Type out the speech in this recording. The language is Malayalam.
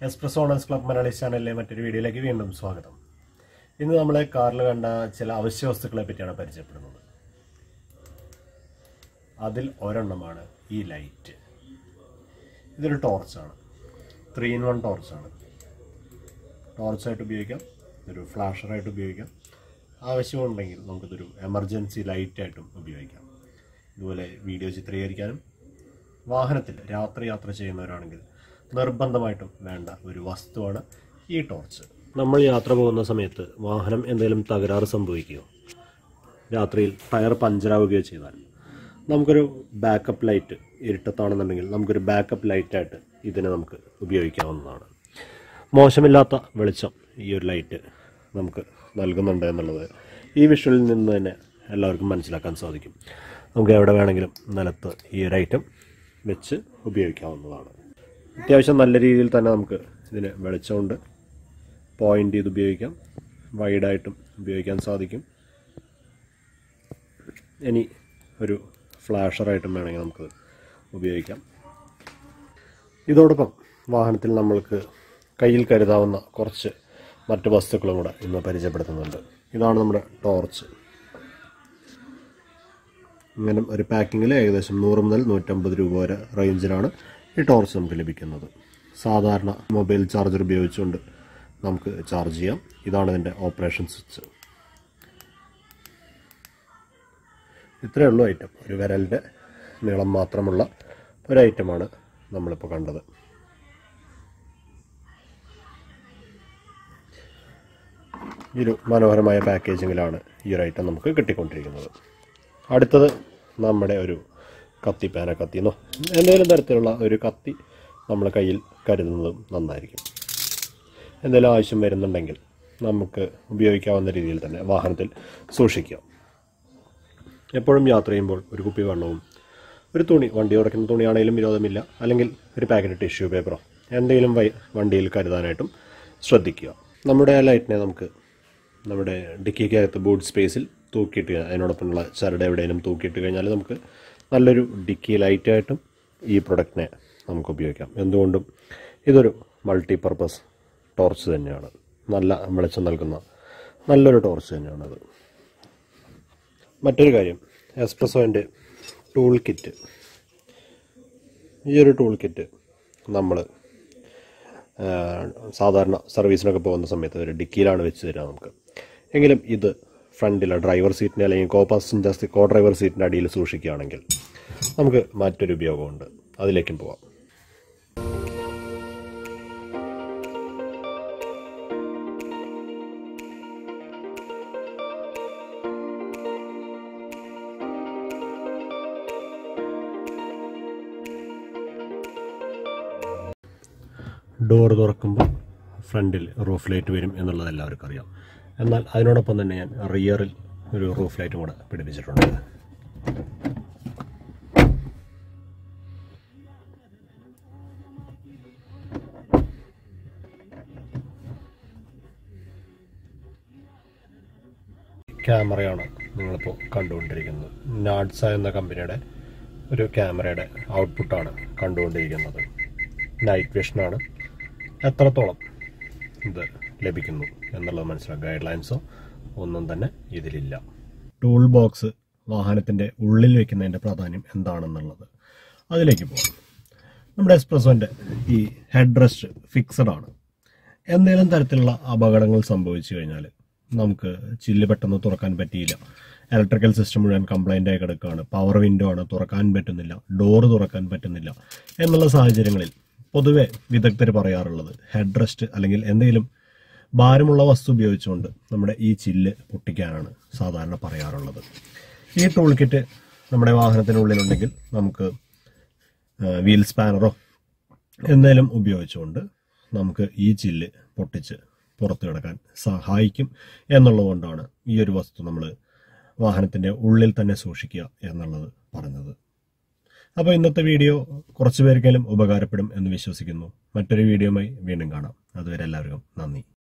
എക്സ്പ്രസ് ഓണേഴ്സ് ക്ലബ് മലയാളി ചാനലിലെ മറ്റൊരു വീഡിയോയിലേക്ക് വീണ്ടും സ്വാഗതം ഇന്ന് നമ്മൾ കാറിൽ കണ്ട ചില അവശ്യ വസ്തുക്കളെ പറ്റിയാണ് പരിചയപ്പെടുന്നത് അതിൽ ഒരെണ്ണമാണ് ഈ ലൈറ്റ് ഇതൊരു ടോർച്ചാണ് ത്രീ ഇൻ വൺ ടോർച്ചാണ് ടോർച്ചായിട്ട് ഉപയോഗിക്കാം ഒരു ഫ്ലാഷറായിട്ട് ഉപയോഗിക്കാം ആവശ്യമുണ്ടെങ്കിൽ നമുക്കിതൊരു എമർജൻസി ലൈറ്റായിട്ടും ഉപയോഗിക്കാം ഇതുപോലെ വീഡിയോ ചിത്രീകരിക്കാനും വാഹനത്തിൽ രാത്രി യാത്ര ചെയ്യുന്നവരാണെങ്കിൽ നിർബന്ധമായിട്ടും വേണ്ട ഒരു വസ്തുവാണ് ഈ ടോർച്ച് നമ്മൾ യാത്ര പോകുന്ന സമയത്ത് വാഹനം എന്തെങ്കിലും തകരാറ് സംഭവിക്കുകയോ രാത്രിയിൽ ടയർ പഞ്ചറാവുകയോ ചെയ്താൽ നമുക്കൊരു ബാക്കപ്പ് ലൈറ്റ് ഇരുട്ടത്താണെന്നുണ്ടെങ്കിൽ നമുക്കൊരു ബാക്കപ്പ് ലൈറ്റായിട്ട് ഇതിനെ നമുക്ക് ഉപയോഗിക്കാവുന്നതാണ് മോശമില്ലാത്ത വെളിച്ചം ഈ ഒരു ലൈറ്റ് നമുക്ക് നൽകുന്നുണ്ട് എന്നുള്ളത് ഈ വിഷ്വലിൽ നിന്ന് തന്നെ എല്ലാവർക്കും മനസ്സിലാക്കാൻ സാധിക്കും നമുക്ക് എവിടെ വേണമെങ്കിലും നിലത്ത് ഈ ഒരു ഐറ്റം വെച്ച് ഉപയോഗിക്കാവുന്നതാണ് അത്യാവശ്യം നല്ല രീതിയിൽ തന്നെ നമുക്ക് ഇതിന് വെളിച്ചമുണ്ട് പോയിൻ്റ് ചെയ്ത് ഉപയോഗിക്കാം വൈഡായിട്ടും ഉപയോഗിക്കാൻ സാധിക്കും ഇനി ഒരു ഫ്ലാഷറായിട്ടും വേണമെങ്കിൽ നമുക്ക് ഉപയോഗിക്കാം ഇതോടൊപ്പം വാഹനത്തിൽ നമ്മൾക്ക് കയ്യിൽ കരുതാവുന്ന കുറച്ച് മറ്റ് വസ്തുക്കളും കൂടെ ഇന്ന് പരിചയപ്പെടുത്തുന്നുണ്ട് ഇതാണ് നമ്മുടെ ടോർച്ച് ഇങ്ങനെ ഒരു പാക്കിങ്ങിൽ ഏകദേശം നൂറ് മുതൽ നൂറ്റമ്പത് രൂപ വരെ റേഞ്ചിലാണ് ഈ ടോർച്ച് നമുക്ക് ലഭിക്കുന്നത് സാധാരണ മൊബൈൽ ചാർജർ ഉപയോഗിച്ചുകൊണ്ട് നമുക്ക് ചാർജ് ചെയ്യാം ഇതാണ് ഇതിൻ്റെ ഓപ്പറേഷൻ സ്വിച്ച് ഇത്രയേ ഉള്ളൂ ഐറ്റം ഒരു വിരലിൻ്റെ നീളം മാത്രമുള്ള ഒരു ഐറ്റമാണ് നമ്മളിപ്പോൾ കണ്ടത് ഈ ഒരു മനോഹരമായ പാക്കേജിങ്ങിലാണ് ഈ ഒരു ഐറ്റം നമുക്ക് കിട്ടിക്കൊണ്ടിരിക്കുന്നത് അടുത്തത് നമ്മുടെ ഒരു കത്തി പേന കത്തിന്നോ എന്തെങ്കിലും തരത്തിലുള്ള ഒരു കത്തി നമ്മൾ കയ്യിൽ കരുതുന്നതും നന്നായിരിക്കും എന്തെങ്കിലും ആവശ്യം വരുന്നുണ്ടെങ്കിൽ നമുക്ക് ഉപയോഗിക്കാവുന്ന രീതിയിൽ തന്നെ വാഹനത്തിൽ സൂക്ഷിക്കാം എപ്പോഴും യാത്ര ചെയ്യുമ്പോൾ ഒരു കുപ്പി വെള്ളവും ഒരു തുണി വണ്ടി ഉറക്കുന്ന തുണിയാണെങ്കിലും വിരോധമില്ല അല്ലെങ്കിൽ ഒരു പാക്കറ്റ് ടിഷ്യൂ പേപ്പറോ എന്തെങ്കിലും വൈ വണ്ടിയിൽ കരുതാനായിട്ടും ശ്രദ്ധിക്കുക നമ്മുടെ ആ ലൈറ്റിനെ നമുക്ക് നമ്മുടെ ഡിക്കിക്കകത്ത് ബൂട്ട് സ്പേസിൽ തൂക്കിയിട്ട് അതിനോടൊപ്പമുള്ള ചരട് എവിടെയെങ്കിലും തൂക്കിയിട്ട് കഴിഞ്ഞാൽ നമുക്ക് നല്ലൊരു ഡിക്കി ലൈറ്റായിട്ടും ഈ പ്രൊഡക്റ്റിനെ നമുക്ക് ഉപയോഗിക്കാം എന്തുകൊണ്ടും ഇതൊരു മൾട്ടി പർപ്പസ് ടോർച്ച് തന്നെയാണ് നല്ല വെളിച്ചം നൽകുന്ന നല്ലൊരു ടോർച്ച് തന്നെയാണത് മറ്റൊരു കാര്യം എസ്പ്രസോൻ്റെ ടൂൾ കിറ്റ് ഈ ഒരു ടൂൾ കിറ്റ് നമ്മൾ സാധാരണ സർവീസിനൊക്കെ പോകുന്ന സമയത്ത് ഒരു ഡിക്കിയിലാണ് വെച്ച് തരിക നമുക്ക് എങ്കിലും ഇത് ഫ്രണ്ടിലെ ഡ്രൈവർ സീറ്റിൻ്റെ അല്ലെങ്കിൽ കോ പാസഞ്ചർ കോ ഡ്രൈവർ സീറ്റിൻ്റെ അടിയിൽ സൂക്ഷിക്കുകയാണെങ്കിൽ നമുക്ക് മറ്റൊരു ഉപയോഗമുണ്ട് അതിലേക്കും പോവാം ഡോർ തുറക്കുമ്പോൾ ഫ്രണ്ടിൽ റൂഫ് ലൈറ്റ് വരും എന്നുള്ളത് എല്ലാവർക്കും അറിയാം എന്നാൽ അതിനോടൊപ്പം തന്നെ ഞാൻ റിയറിൽ ഒരു റൂഫ് ലൈറ്റും കൂടെ പിടിപ്പിച്ചിട്ടുണ്ട് ക്യാമറയാണ് നിങ്ങളിപ്പോൾ കണ്ടുകൊണ്ടിരിക്കുന്നത് നാഡ്സ എന്ന കമ്പനിയുടെ ഒരു ക്യാമറയുടെ ഔട്ട്പുട്ടാണ് കണ്ടുകൊണ്ടിരിക്കുന്നത് നൈറ്റ് വിഷനാണ് എത്രത്തോളം ഇത് ലഭിക്കുന്നു എന്നുള്ളത് മനസ്സിലാക്കുക ഗൈഡ് ലൈൻസോ ഒന്നും തന്നെ ഇതിലില്ല ടൂൾ ബോക്സ് വാഹനത്തിൻ്റെ ഉള്ളിൽ വെക്കുന്നതിൻ്റെ പ്രാധാന്യം എന്താണെന്നുള്ളത് അതിലേക്ക് പോകാം നമ്മുടെ എക്സ്പ്രസോൻ്റെ ഈ ഹെഡ് റെസ്റ്റ് ഫിക്സഡ് ആണ് എന്തെങ്കിലും തരത്തിലുള്ള അപകടങ്ങൾ സംഭവിച്ചു കഴിഞ്ഞാൽ നമുക്ക് ചില്ല് പെട്ടെന്ന് തുറക്കാൻ പറ്റിയില്ല ഇലക്ട്രിക്കൽ സിസ്റ്റം മുഴുവൻ കംപ്ലൈൻ്റ് ആയി കിടക്കുകയാണ് പവർ വിൻഡോ ആണ് തുറക്കാൻ പറ്റുന്നില്ല ഡോറ് തുറക്കാൻ പറ്റുന്നില്ല എന്നുള്ള സാഹചര്യങ്ങളിൽ പൊതുവെ വിദഗ്ധർ പറയാറുള്ളത് ഹെഡ് റെസ്റ്റ് അല്ലെങ്കിൽ എന്തെങ്കിലും ഭാരമുള്ള വസ്തു ഉപയോഗിച്ചുകൊണ്ട് നമ്മുടെ ഈ ചില്ല് പൊട്ടിക്കാനാണ് സാധാരണ പറയാറുള്ളത് ഈ ടൂൾ കിറ്റ് നമ്മുടെ വാഹനത്തിനുള്ളിലുണ്ടെങ്കിൽ നമുക്ക് വീൽ സ്പാനറോ എന്തെങ്കിലും ഉപയോഗിച്ചുകൊണ്ട് നമുക്ക് ഈ ചില്ല് പൊട്ടിച്ച് പുറത്തു കിടക്കാൻ സഹായിക്കും എന്നുള്ളതുകൊണ്ടാണ് ഈ ഒരു വസ്തു നമ്മൾ വാഹനത്തിൻ്റെ ഉള്ളിൽ തന്നെ സൂക്ഷിക്കുക എന്നുള്ളത് പറഞ്ഞത് അപ്പോൾ ഇന്നത്തെ വീഡിയോ കുറച്ചു പേർക്കെങ്കിലും ഉപകാരപ്പെടും എന്ന് വിശ്വസിക്കുന്നു മറ്റൊരു വീഡിയോയുമായി വീണ്ടും കാണാം അതുവരെ എല്ലാവർക്കും നന്ദി